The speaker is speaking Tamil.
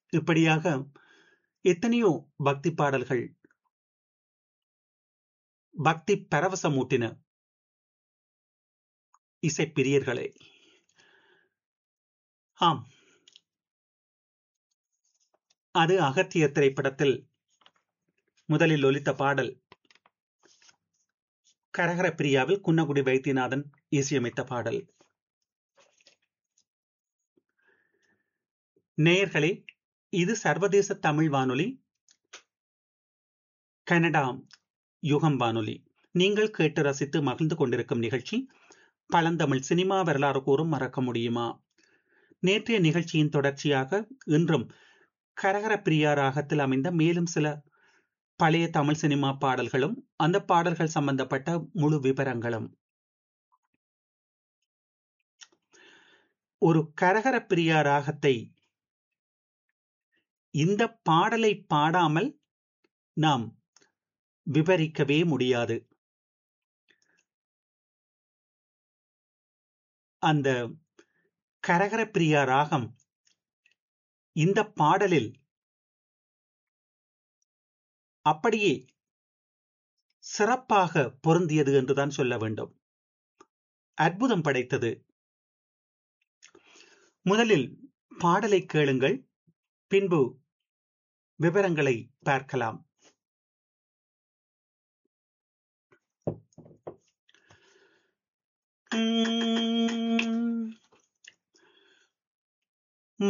இப்படியாக எத்தனையோ பக்தி பாடல்கள் பக்தி பரவசமூட்டின இசைப்பிரியர்களே ஆம் அது அகத்திய திரைப்படத்தில் முதலில் ஒலித்த பாடல் கரகர பிரியாவில் குன்னகுடி வைத்தியநாதன் இசையமைத்த பாடல் நேயர்களே இது சர்வதேச தமிழ் வானொலி கனடா யுகம் வானொலி நீங்கள் கேட்டு ரசித்து மகிழ்ந்து கொண்டிருக்கும் நிகழ்ச்சி பழந்தமிழ் சினிமா வரலாறு கூறும் மறக்க முடியுமா நேற்றைய நிகழ்ச்சியின் தொடர்ச்சியாக இன்றும் கரகர பிரியா ராகத்தில் அமைந்த மேலும் சில பழைய தமிழ் சினிமா பாடல்களும் அந்த பாடல்கள் சம்பந்தப்பட்ட முழு விவரங்களும் ஒரு கரகர பிரியா ராகத்தை இந்த பாடலை பாடாமல் நாம் விவரிக்கவே முடியாது அந்த கரகர பிரியா ராகம் இந்த பாடலில் அப்படியே சிறப்பாக பொருந்தியது என்றுதான் சொல்ல வேண்டும் அற்புதம் படைத்தது முதலில் பாடலை கேளுங்கள் பின்பு விவரங்களை பார்க்கலாம் உம்